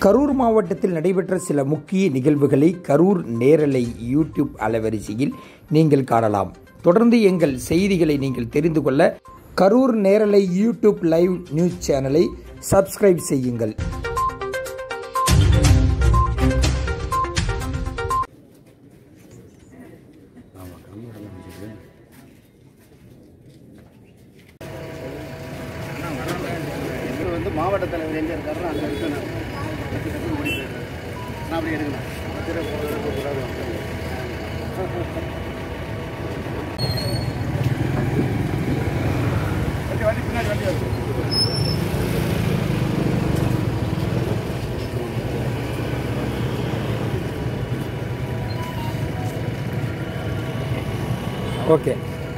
கரூர் மாவட்டத்தில் நடைபெற்ற சில முக்கிய நிகழ்வுகளை கரூர் நேரலை யூடியூப் அலைவரிசையில் நீங்கள் காணலாம் தொடர்ந்து எங்கள் செய்திகளை நீங்கள் தெரிந்து கொள்ள கரூர் நேரலை யூடியூப் லைவ் நியூஸ் சேனலை சப்ஸ்கிரைப் செய்யுங்கள் இவர் வந்து மாவட்ட தலைவர் எங்கே இருக்காருன்னா அங்கே இருக்கு நான் கட்டி கட்டி ஓடி போயிருக்காரு நான் அப்படி எடுக்கணும் பத்திர போகக்கூடாது வண்டி வண்டி பின்னாடி வண்டி வருது ஓகே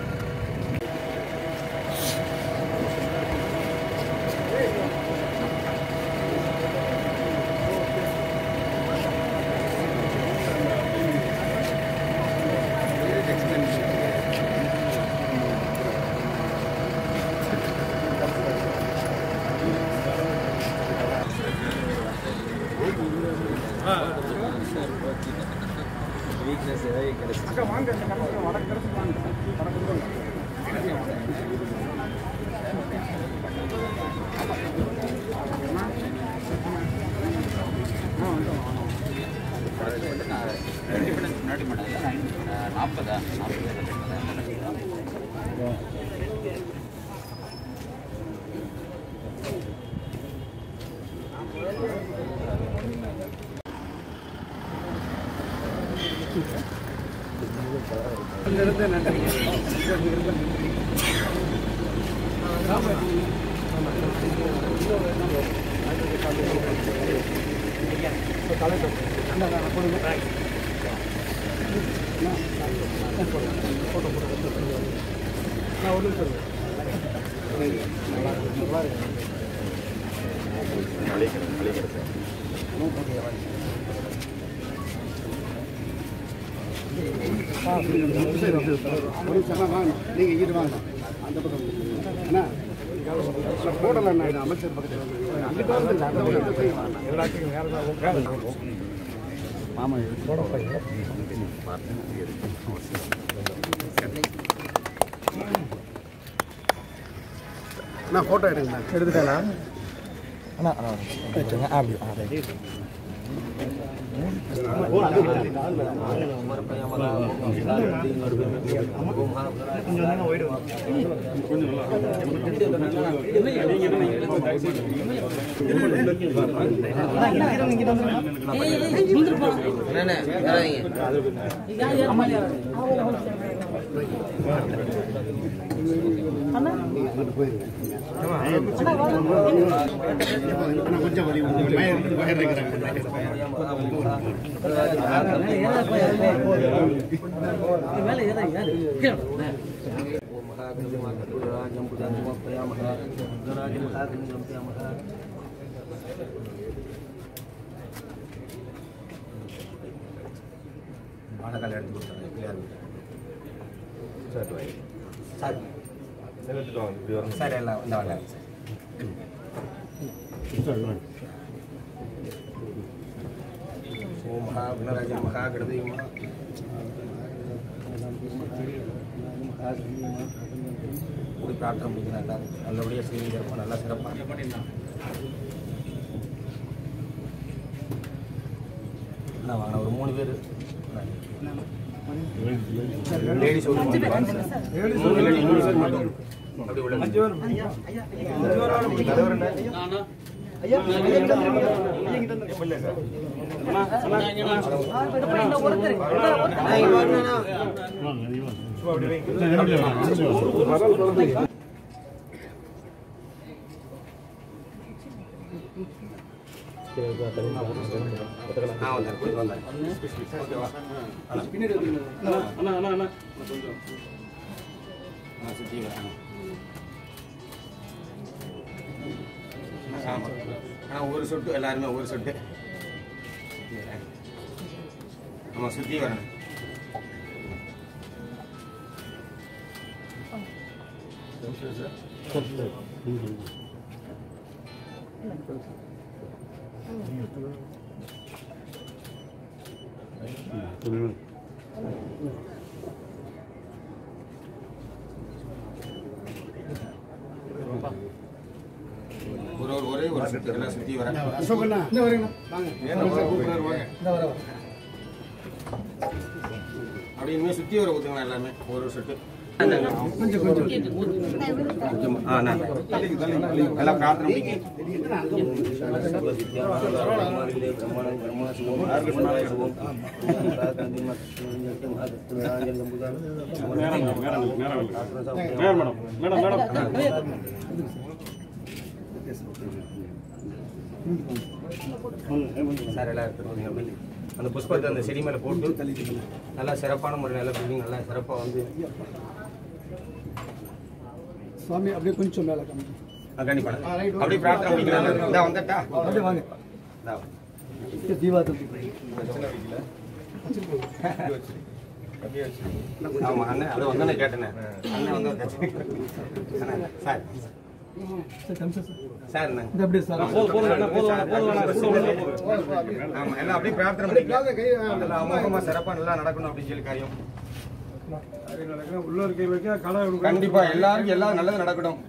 அக்கா வாங்க இந்த கணக்கு வடக்கு கிடச்சி வாங்க வடக்கு வாங்க. இங்கிருந்து நன்றி இங்கிருந்து நன்றி ஒரு சனம் வாங்க நீங்கள் இங்கிட்டு வாங்க அந்த பக்கம் அண்ணா போடல அண்ணா இது அமைச்சர் பக்கத்தில் வந்து. அங்கிட்டு வந்து அந்த பக்கம் இந்த side வாங்க. எல்லாத்தையும் வேறு மாமா போட அண்ணா ஃபோட்டோ எடுங்க எடுத்துட்டேண்ணா அண்ணா அண்ணா வச்சுருங்க. அப்படி ஆ, ரைட். அண்ணா கொஞ்சம் வழி வயர் வயர் இருக்கிறாங்க சரி எல்லாம் இந்த வாங்க ஓம் மகா குணராஜ மகா கணபதி கூடி பிரார்த்தனை முடிக்கணும் எல்லாரும் நல்லபடியாக செய்து சிறப்பாக நல்லா சிறப்பாக என்ன வாங்க ஒரு மூணு பேர் லேடிஸ் ஒரு மூணு பேர். மூணு ladies, மூணு பேர் மட்டும். அப்படி உள்ள தலைவர் என்ன? ஆ, வந்தாரு, போயிட்டு வந்தாரு. ஓகேவா? ஆ, சுத்தி வா. ஆமா. ஆ, ஒரு சொட்டு எல்லாருமே ஒரு சொட்டு ஆமா சுத்தி வரணும் ஒரு ஒரு ஒரே ஒரு செட்டு எல்லாம் சுத்தி வரேன் அசோகண்ணா இந்த வரீங்க வாங்க அப்படி இனிமே சுத்தி வர ஊத்துங்க எல்லாமே ஒரு ஒரு செட்டு கொஞ்சம் கொஞ்சம் ஆ நான் எல்லாம் பிரார்த்தனை பண்ணிக்க சார் எல்லாம் எடுத்துட்டு அந்த புஷ்பத்தை அந்த செடி மேலே போட்டு நல்லா சிறப்பான முறையில் நல்லா பில்டிங் நல்லா சிறப்பாக வந்து சுவாமி அப்படியே கொஞ்சம் மேலே காமிங்க ஆ, கண்டிப்பா அப்படியே பிரார்த்தனை பண்ணிக்கலாம் இந்தா வந்துட்டா அப்படியே வாங்க இந்தா. தீபா தம்பி ஆமா அண்ணன் அதை வந்து நான் கேட்டேனே அண்ணன் வந்து அண்ணா, சார் சார் என்ன இது அப்படியே சார் ஆமா எல்லாம் அப்படியே பிரார்த்தனை பண்ணிக்கலாம் நல்லா அமோகமா சிறப்பா நல்லா நடக்கணும் அப்படின்னு சொல்லி காரியம் உள்ள இருக்க வைக்க கலை கண்டிப்பா எல்லாருக்கும் எல்லாம் நல்லது நடக்கட்டும்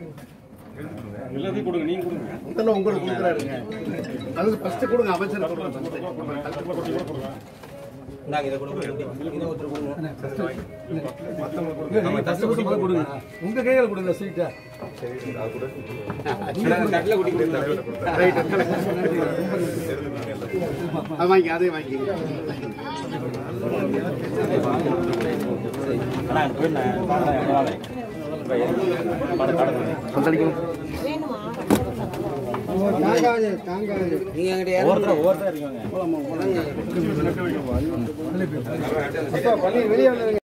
முதல்ல உங்களுக்கு கொடுக்குறாருங்க அது ஃபர்ஸ்ட் கொடுங்க அமைச்சர் கொடுங்க இந்தாங்க இதை கொடுங்க இதை ஒருத்தர் கொடுங்க ஆமா, first கொடுங்க, கொடுங்க உங்க கையில கொடுங்க சீட்டை அண்ணா, அந்த தட்டுல குட்டி கொடுங்க அது வாங்கி அதே வாங்கி தாங்காது தாங்காது ஒருத்தர் ஒருத்தர் வெளியே